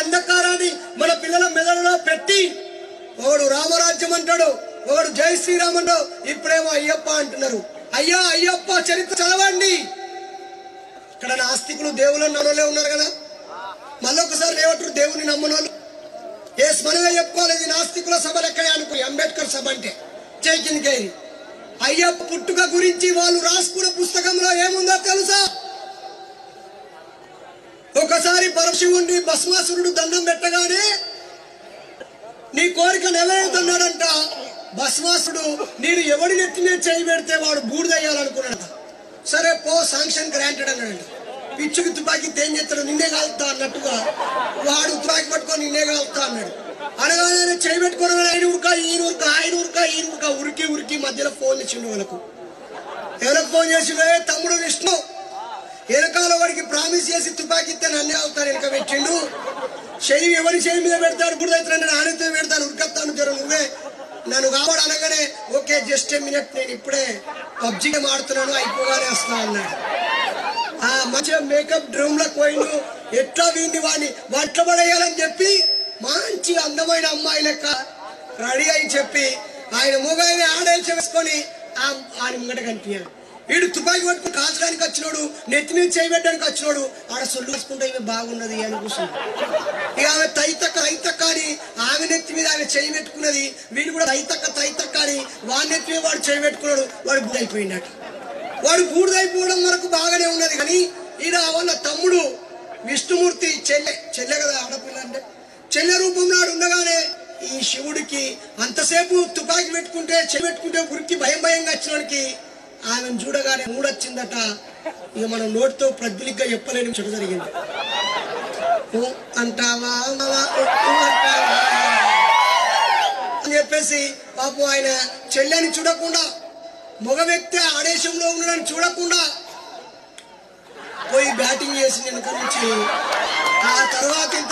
అంధకారాన్ని మన పిల్లల మెదడులో పెట్టి ఒకడు రామరాజ్యం అంటాడు ఒకడు జై శ్రీరామ్ అంటాడు ఇప్పుడేమో అయ్యప్ప అంటున్నారు అయ్యా అయ్యప్ప చరిత్ర చదవండి ఇక్కడ నాస్తికులు దేవుళ్ళని నమ్మలే ఉన్నారు కదా మళ్ళొకసారి రేవటారు దేవుని నమ్మని వాళ్ళు ఏ మనమే చెప్పుకోవాలి ఇది నాస్తికుల సభలు ఎక్కడే అనుకుని అంబేద్కర్ సభ అంటే చైకింద్కేరి అయ్యప్ప పుట్టుక గురించి వాళ్ళు రాసుకున్న పుస్తకంలో ఏముందో తెలుసా ఒకసారి పరశివుణ్ణి భస్మాసురుడు దండం పెట్టగానే నీ కోరిక నెరవేరుతున్నాడంట భస్మాసుడు నేను ఎవడి నెత్తి మీద చేయి పెడితే వాడు బూడిదయ్యాలనుకున్నాడు సరే పో శాంక్షన్ గ్రాంటెడ్ అన్నాడు పిచ్చుకి తుపాకి తేం చేస్తాడు నిన్నే కాలుతా అన్నట్టుగా వాడు తుపాకి పట్టుకొని నిన్నే కాలుతా అన్నాడు అనగానే చేయి పెట్టుకుని ఆయన ఉరక ఈయన ఉరక ఆయన ఉరక ఈయన ఉరక ఉరికి ఉరికి మధ్యలో ఫోన్ ఇచ్చిండు వాళ్ళకు ఎవరికి ఫోన్ చేసిండే తమ్ముడు విష్ణు వెనకాల వాడికి ప్రామిస్ చేసి తుపాకి ఇస్తే నన్నే అవుతాను వెనక పెట్టిండు చెయ్యి ఎవరి చెయ్యి మీద పెడతాడు ఇప్పుడు అయితే నేను ఆనతో పెడతాను ఉరికత్తాను జర నువ్వే నన్ను కావాడు అనగానే ఓకే జస్ట్ ఏ మినిట్ నేను ఇప్పుడే పబ్జీ గేమ్ ఆడుతున్నాను అయిపోగానే వస్తా అన్నాడు ఆ మంచిగా మేకప్ డ్రూమ్ లో పోయిండు ఎట్లా వీడిని వాడిని వంట పడేయాలని చెప్పి మంచి అందమైన అమ్మాయి లెక్క రెడీ అయి చెప్పి ఆయన మూగాయని ఆడేసి వేసుకొని ఆ ఆయన ముంగట కనిపించాడు వీడు తుపాకి పట్టుకుని కాల్చడానికి వచ్చినోడు నెత్తి మీద చేయబెట్టడానికి వచ్చినోడు ఆడ సొల్లు వేసుకుంటే ఇవి బాగున్నది అని కూర్చున్నాడు ఇక ఆమె తైతక్క తైతక్క అని ఆమె నెత్తి మీద ఆమె చేయి పెట్టుకున్నది వీడు కూడా తైతక్క తైతక్క అని వాడి నెత్తి మీద వాడు చేయి పెట్టుకున్నాడు వాడు బుద్ధైపోయినట్టు వాడు బూడిదైపోవడం వరకు బాగానే ఉన్నది కానీ ఈయన వాళ్ళ తమ్ముడు విష్ణుమూర్తి చెల్లె చెల్లె కదా ఆడపిల్ల అంటే చెల్లె రూపంలో ఆడు ఉండగానే ఈ శివుడికి అంతసేపు తుపాకి పెట్టుకుంటే చెయ్యి పెట్టుకుంటే ఉరికి భయం భయంగా వచ్చినోడికి ఆమెను చూడగానే మూడొచ్చిందట ఇక మనం నోటితో ప్రజ్వలిగ్గా చెప్పలేని చెడు జరిగింది ఓ అంటావా మావా, ఓ ఓ అంటావా అని చెప్పేసి పాపం ఆయన చెల్లెని చూడకుండా మగ వ్యక్తి ఆదేశంలో ఉన్నాడని చూడకుండా పోయి బ్యాటింగ్ చేసి వెనక నుంచి ఆ తర్వాత ఇంత